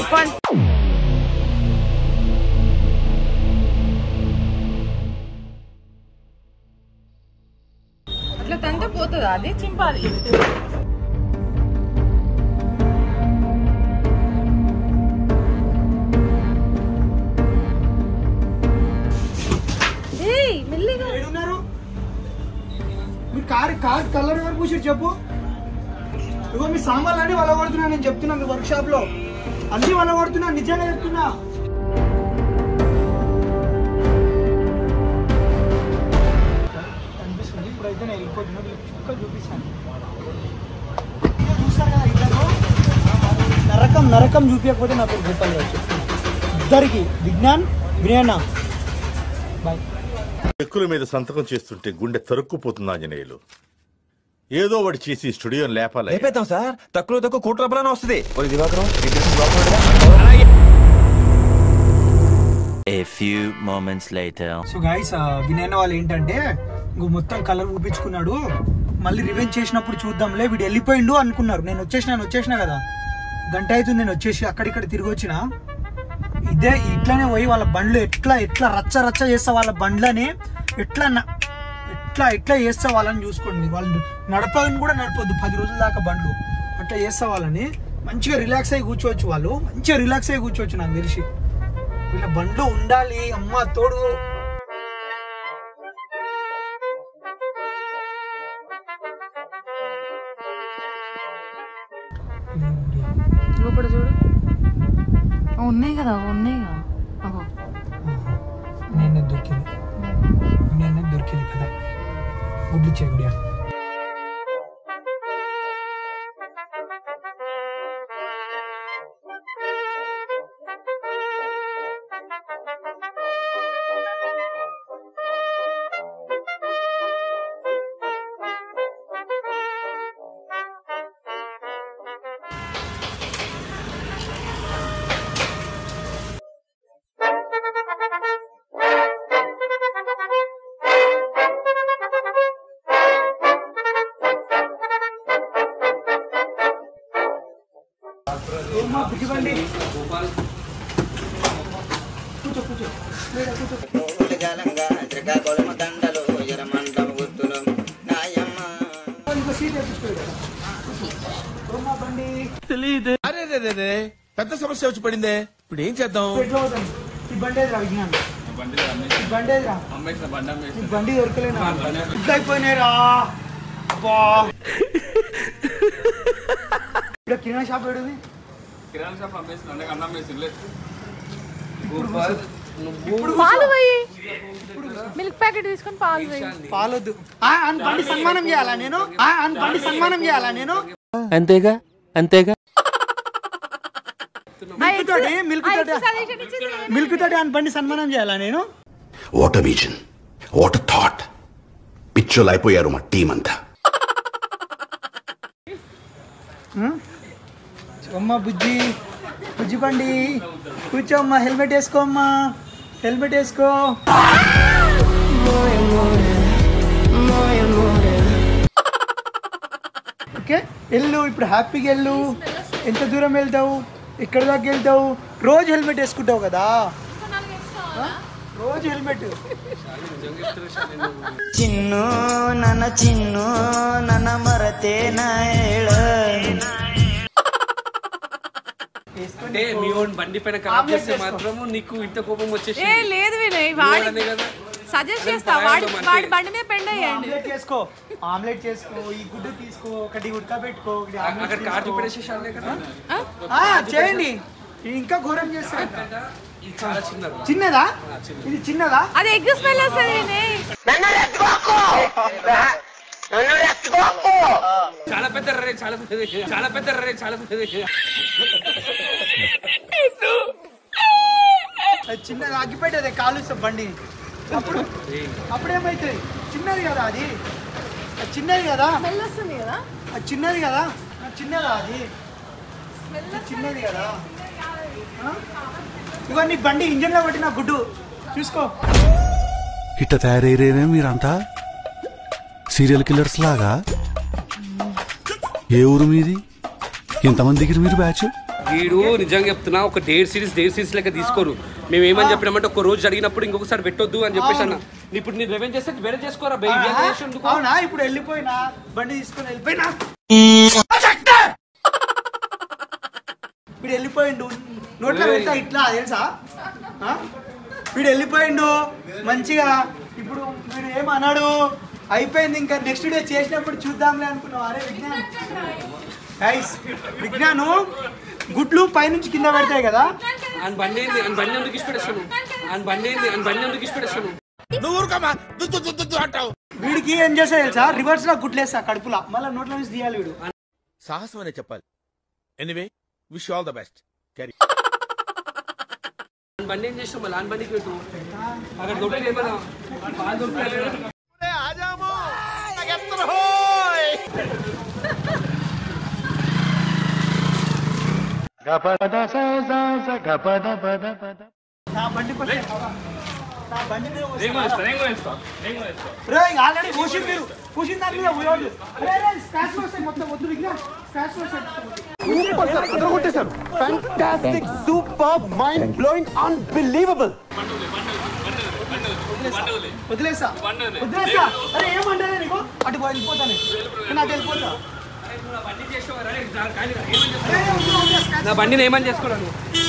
తీసుకోండి అట్లా తంత పోతుందా అది చింపాలి ఏయ్ మెల్లిగా ఏడున్నారు మీరు కార్ కార్ కలర్ ఎవరు పూసారు చెప్పు ఇగో మీ సామాన్లు అన్ని వల్ల కొడుతున్నా నేను చెప్తున్నా మీ వర్క్ షాప్ లో అన్ని వల్ల కొడుతున్నా నిజంగా చెప్తున్నా కనిపిస్తుంది ఇప్పుడైతే నేను వెళ్ళిపోతున్నా మీకు చుక్కలు చూపిస్తాను చూస్తారు కదా ఇద్దరు నరకం నరకం చూపించకపోతే నా పేరు గోపాల్ రావు చెప్తున్నా. ఇద్దరికి విజ్ఞాన్ వినయన బాయ్ చెక్కుల మీద సంతకం చేస్తుంటే గుండె తరుక్కుపోతుంది ఆంజనేయులు ఏదో ఒకటి చేసి స్టూడియోని లేపాలి లేపేద్దాం సార్ తక్కువ తక్కువ కోటి రూపాయలని వస్తుంది ఒరే దివాకరం ఈ డ్రెస్ లోపల ఉండగా? A few moments later. So guys వినయన వాళ్ళు ఏంటంటే ఇంకో మొత్తం కలర్ ఊపించుకున్నాడు మళ్ళీ రివెంజ్ చేసినప్పుడు చూద్దాంలే వీడు వెళ్ళిపోయిండు అనుకున్నారు నేను వచ్చేసిన నేను వచ్చేసిన కదా గంట అవుతుంది నేను వచ్చేసి అక్కడిక్కడ తిరిగి వచ్చిన ఇదే ఇట్లానే పోయి వాళ్ళ బండ్లు ఎట్లా ఎట్లా రచ్చ రచ్చ చేస్తా వాళ్ళ బండ్లని ఎట్లా న- ఎట్లా ఎట్లా చేస్తా వాళ్ళని చూసుకోండి మీరు. వాళ్ళు నడపని కూడా నడపొద్దు పది రోజుల దాకా బండ్లు అట్లా చేస్తా వాళ్ళని మంచిగా రిలాక్స్ అయ్యి కూర్చోవచ్చు వాళ్ళు మంచిగా రిలాక్స్ అయ్యి కూర్చోవచ్చు నాకు తెలిసి వీళ్ళ బండ్లు ఉండాలి అమ్మ తోడు లోపల చూడు ఆ, ఉన్నాయి కదా ఉన్నాయి కదా అగో. నేనే దొరికింది నేనే దొరికింది కదా గుడ్లు ఇచ్చే గుడియా ఏమ్మా బుద్ధిబండి కూర్చో కూర్చో లేదా కూర్చో జాలంగా శ్రీకాకుళం దండలు ఎరమండం గుర్తులు నాయమ్మ ఇంకో సీట్ వేపించుకోడు కదా ఓమ్మా బండి అరే రే రే రే పెద్ద సమస్య వచ్చి పడిందే ఇప్పుడు ఏం చేద్దాం ఎట్లా అవుతుంది ఈ బండి ఏదిరా విజ్ఞానం ఈ బండి ఏదిరా ఈ బండి దొరకలేనా ఇట్లా అయిపోయినాయిరా అబ్బా ఇక్కడ కిరాణా షాప్ ఏడుంది పాలు పోయి మిల్క్ ప్యాకెట్ తీసుకొని పాలు పోయి పాలొద్దు ఆ, అని బండి సన్మానం చేయాలా నేను ఆ, అని బండి సన్మానం చేయాలా నేను అంతేగా అంతేగా మిల్క్ తోటి మిల్క్ తోటి మిల్క్ తోటి అని బండి సన్మానం చేయాలా నేను what a vision what a thought పిచ్చోలు అయిపోయారు మా టీం అంతా అమ్మ బుజ్జి బుజ్జి బండి కూర్చోమ్మా హెల్మెట్ వేసుకోమ్మా హెల్మెట్ వేసుకో ఓకే వెళ్ళు ఇప్పుడు హ్యాపీగా వెళ్ళు ఎంత దూరం వెళ్తావు ఎక్కడి దాకా వెళ్తావు రోజు హెల్మెట్ వేసుకుంటావు కదా ఆ? రోజు హెల్మెట్ ಚಿನ್ನು ನನ್ನ ಚಿನ್ನು ನನ್ನ ಮರತೆ ಹೇಳ అంటే మీ ఓన్ బండి పైన ఖరాబ్ చేస్తే మాత్రము నీకు ఇంత కోపం వచ్చేసి ఏ లేదు వినయ్ వాడి అదే కదా సజెస్ట్ చేస్తా వాడి వాడి బండి మీద పెండ్ అయ్యండి ఆమ్లెట్ చేసుకో ఆమ్లెట్ చేసుకో ఈ గుడ్డు తీసుకో ఒకటి ఉడకబెట్టుకో ఒకటి అక్కడ ఆమ్లెట్ కార్ తీసుకో. చూపెట్టేసేసాలే కదా ఆ, చేయండి ఇది ఇంకా ఘోరం చేస్తాడు ఇది చాలా చిన్నది చిన్నదా ఇది చిన్నదా అది ఎగ్ స్మెల్ వస్తుంది వినయ్ చాలా పెద్ద రే చాలా పెద్దది చాలా పెద్ద రే చాలా పెద్దది అది చిన్నది ఆగిపోయేది కాలుస్తా బండి అప్పుడు అప్పుడు ఏమైతుంది చిన్నది కదా అది అది చిన్నది కదా స్మెల్ వస్తుంది కదా అది చిన్నది కదా అది చిన్నదా అది అది చిన్నది కదా ఆ? ఇగో నీ బండి ఇంజన్ లో కొట్టిన గుడ్డు చూసుకో ఇట్ట తయారయ్యేనే మీరంతా సీరియల్ కిల్లర్స్ లాగా ఏ ఊరు మీది ఇంతమంది దిగిరు మీరు బ్యాచ్ వీడు నిజంగా చెప్తున్నా ఒక డేట్ సిరీస్ డేట్ సిరీస్ లెక్క తీసుకోరు మేము ఏమని చెప్పినామంటే ఒక రోజు అడిగినప్పుడు ఇంకొకసారి పెట్టొద్దు అని చెప్పేసి అన్న ఇప్పుడు నీ రెవెన్ చేస్తే వేరే చేసుకోరా బే ఇవి ఎంత చేసి ఎందుకు? అవునా ఇప్పుడు వెళ్ళిపోయినా బండి తీసుకొని వెళ్ళిపోయినా వీడు వెళ్ళిపోయిండు నోట్లో పెడతా ఇట్లా తెలుసా ఆ? వీడు వెళ్ళిపోయిండు మంచిగా ఇప్పుడు వీడు ఏమన్నాడు అయిపోయింది ఇంకా నెక్స్ట్ డే చేసినప్పుడు చూద్దాంలే అనుకున్నావు అరే విజ్ఞాన్ గైస్ విజ్ఞాను గుడ్లు పైనుంచి కింద పెడతాయి కదా ఆయన బండి ఏంది ఆయన బండి ఎందుకు ఇష్టపడేస్తాను ఆయన బండి ఏంది ఆయన బండి ఎందుకు ఇష్టపడేస్తాను నువ్వు ఊరుకోమా దుద్దు దుద్దు దుద్దు అంటావు వీడికి ఏం చేస్తా తెలుసా రివర్స్ లో గుడ్లేస్తా కడుపులా మళ్ళీ నోట్లో నుంచి తీయాలి వీడు సాహసం అనే చెప్పాలి anyway wish all the best carry ఆయన బండి ఏం చేస్తాం మళ్ళీ ఆయన బండికి పెట్టు అక్కడ దొరికి ఏమన్నా పాలు దొరుకుతాయి నా బండి పట్టే నా బండి మీద వస్తా. రేయ్, ఆల్రెడీ పోసింది మీరు పోసిన దాని మీద పోయాడు రే రే స్క్రాచ్ వస్తాయి మొత్తం వద్దు విఘ్న స్క్రాచ్ వస్తాయి వదిలేసా వదిలేసా అరే ఏమంటానే నీకు అటు పోయి వెళ్ళిపోతాను నేను అటు వెళ్ళిపోతా బండి చేసేవారు అరే, దాని కానీ ఏమని చేస్తావు? అరే, వద్దు, వద్దు, scratch నా బండిని ఏమని చేసుకోరాను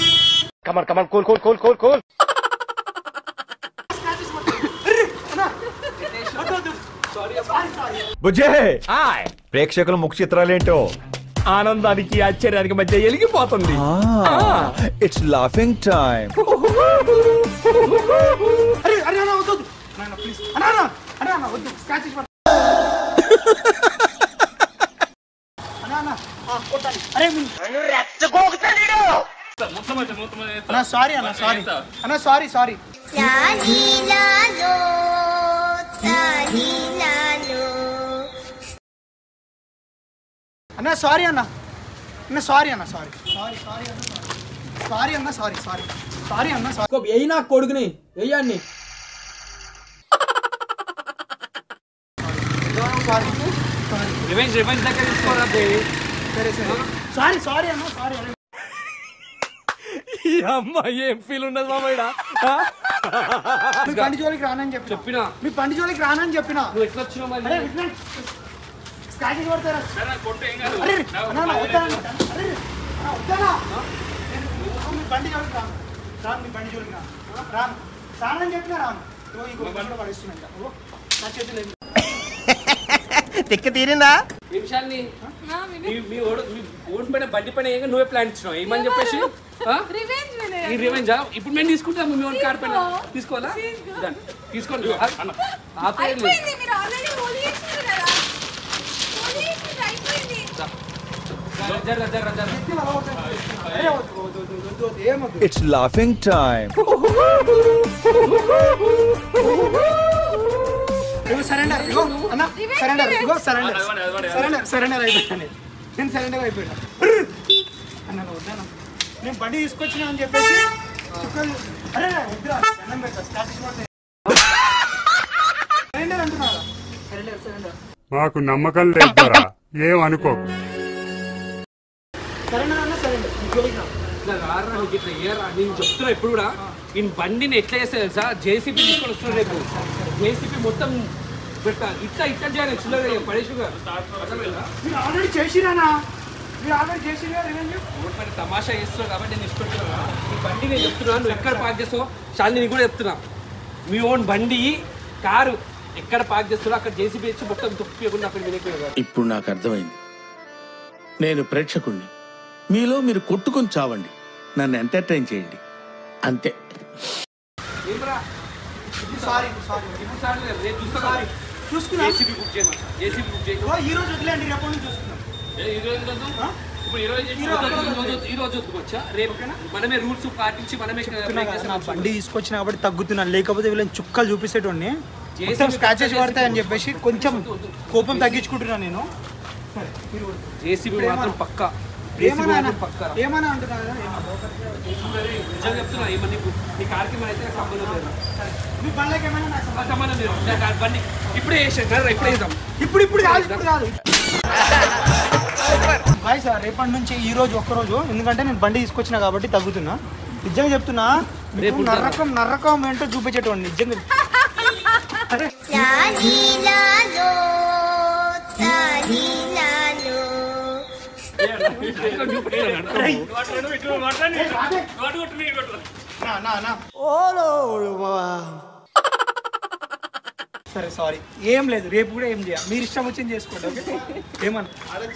వద్దు, వద్దు. Sorry, sorry. బుజ్జే ప్రేక్షకుల ముఖ చిత్రాలేంటో ఆనందానికి ఆశ్చర్యానికి మధ్య ఎలిగిపోతుంది ఇట్స్ లాఫింగ్ టైం అరే అరే అన్న వద్దు వద్దు. నాన్న ప్లీజ్ అన్న అన్న అన్న అన్న వద్దు స్క్రాచ్ చేసి పట్టు. అన్న అన్న ఆ, కొట్టాలి అరే మీ- అన్న సారీ అన్న సారీ అన్న సారీ సారీ అన్న సారీ అన్న అన్న సారీ అన్న సారీ సారీ సారీ అన్న సారీ అన్న సారీ సారీ సారీ అన్న సారీ వెయ్యి నా కొడుకుని వెయ్యండి సారీ సారీ రివెంజ్ రివెంజ్ దగ్గర తీసుకోరా బే సరే సరే సారీ సారీ అన్న సారీ అన్న ఈ అమ్మాయి ఏం ఫీల్ ఉన్నది మామయ్య మీ పండి జోలికి రానని చెప్పిన చెప్పినా మీ పండి జోలికి రానని చెప్పిన నువ్వు ఎట్లా వచ్చినావు అరే మళ్ళీ విజ్ఞాన్ స్క్రాచెస్ పడతారా అరే అన్న అన్న, వద్దా అన్న. అరే అన్న, వద్దానా? నేను మీ బండి జోలికి రాను రాను మీ బండి జోలికి రాను రాను రానని చెప్పినా రాను ఇదిగో ఈ గొప్ప కూడా పడేస్తున్నాయి ఇదిగో, నా చేతులు ఏమి తిక్క తీరిందా నిమిషాన్ని మీ- మీ ఓడు మీ ఓడి పైన బండి పైన ఏం నువ్వే ప్లాన్ ఇచ్చినావు ఏమని చెప్పేసి ఆ? రివెంజ్ ఈ రివెంజా ఇప్పుడు మేము తీసుకుంటాము మీ ఓన్ కార్ పైన తీసుకోవాలా Done. తీసుకోండి ఆ- అన్న, ఆపేయండి అయిపోయింది మీరు ఆల్రెడీ హోలీ చేసిండ్రు కదా హోలీ చేసిండ్రు అయిపోయింది జర జర జర అరే వద్దు వద్దు వద్దు వద్దు వద్దు ఏమొద్దు ఇట్స్ లాఫింగ్ టైం ఇగో సరెండర్ ఇగో అన్న సరెండర్ ఇగో సరెండర్ సరెండర్ సరెండర్ అయిపోయాను నేను సరెండర్ అయిపోయాను అన్న నువ్వు వద్దాను నేను బండి తీసుకొచ్చినా అని చెప్పేసి చుక్కలు అరే వద్దురా దండం పెడతా స్టార్టింగ్ పడితే సరెండర్ అంటున్నారా సరెండర్ సరెండర్ మాకు నమ్మకం లేదురా ఏం అనుకో సరెండర్ అన్న సరెండర్ జోలికి రా ఇట్లా రారా నీకు ఇట్లా ఏరా నేను చెప్తున్నా ఇప్పుడు కూడా ఈ బండిని ఎట్లా చేస్తా తెలుసా జేసీబీ తీసుకొని వస్తున్నా రేపు జేసీబీ మొత్తం పెట్టా ఇట్లా ఇట్లా చేయాలి చిల్లర పడేసుగా మీరు ఆల్రెడీ చేసిరానా మీరు ఆల్రెడీ చేసిరా రివెంజ్ మరి తమాషా చేస్తున్నావు కాబట్టి నేను ఇష్టపడుతున్నా ఈ బండి నేను చెప్తున్నా నువ్వు ఎక్కడ పార్క్ చేస్తావు చాలా నేను కూడా చెప్తున్నా మీ ఓన్ బండి కారు ఎక్కడ పార్క్ చేస్తారో అక్కడ జేసీబీ వచ్చి మొత్తం తొక్కియకుండా అక్కడ వినిపోయారు ఇప్పుడు నాకు అర్థమైంది నేను ప్రేక్షకుణ్ణి మీలో మీరు కొట్టుకొని చావండి నన్ను ఎంటర్టైన్ చేయండి అంతే ఏమరా సారీ సారీ ఇప్పుడు సార్ రేపు చూస్తా చూసుకున్నా జేసీబీ బుక్ చేయమా జేసీబీ బుక్ చేయ ఇగో ఈ రోజు వదిలేండి రేపటి నుంచి చూసుకుందాం ఈ రోజు వద్దు. ఇప్పుడు ఈ రోజు చేసి- ఈ రోజు ఈ రోజు ఈ రోజు వద్దుకొచ్చా రేపు మనమే రూల్స్ పాటించి మనమే break చేస్తాం. నా బండి తీసుకొచ్చిన కాబట్టి తగ్గుతున్నాను లేకపోతే వీళ్ళని చుక్కలు చూపిస్తేటోడిని మొత్తం JCB స్క్రాచెస్ పడతాయని చెప్పేసి కొంచెం కోపం తగ్గించుకుంటున్నాను నేను సరే, మీరు కూడా. జేసీబీ మాత్రం పక్కా ఏమన్నా జేసీబీ అన్న? మాత్రం పక్కా ఏమన్నా అంటున్నారా ఏమన్నా? నిజంగా చెప్తున్నా ఏమన్నా నీకు నీ కార్కి మన అయితే నాకు సంబంధం లేదు మీ బండ్లకి ఏమైనా నాకు ఆ సంబంధం లేదు నా కార్ బండి ఇప్పుడే వేసాను ఇప్పుడే వేద్దాం ఇప్పుడు ఇప్పుడు కాదు ఇప్పుడు కాదు బాయ్ సార్ రేపటి నుంచి ఈ రోజు ఒక్క రోజు ఎందుకంటే నేను బండి తీసుకొచ్చిన కాబట్టి తగ్గుతున్నా నిజంగా చెప్తున్నా మీకు రేపు ఉంటారా? నరకం నరకం ఏంటో చూపించేటోండి నిజంగా అరే నా, నా, నా. సరే సారీ ఏం లేదు రేపు కూడా ఏం చేయాలి మీరు ఇష్టం వచ్చింది చేసుకోండి ఓకే ఏమన్నా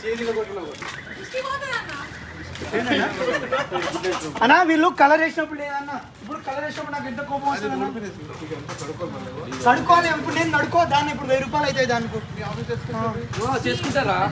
ఏనన్నా? అన్నా వీళ్ళు కలర్ వేసినప్పుడు లేదన్నా ఇప్పుడు కలర్ వేసినప్పుడు నాకు ఎంత కోపం వస్తుంది అన్నా? కడుక్కోవాలి ఇప్పుడు నేను నడుకో దాన్ని ఇప్పుడు వెయ్యి రూపాయలు అవుతాయి దానికి చేసుకుంటారా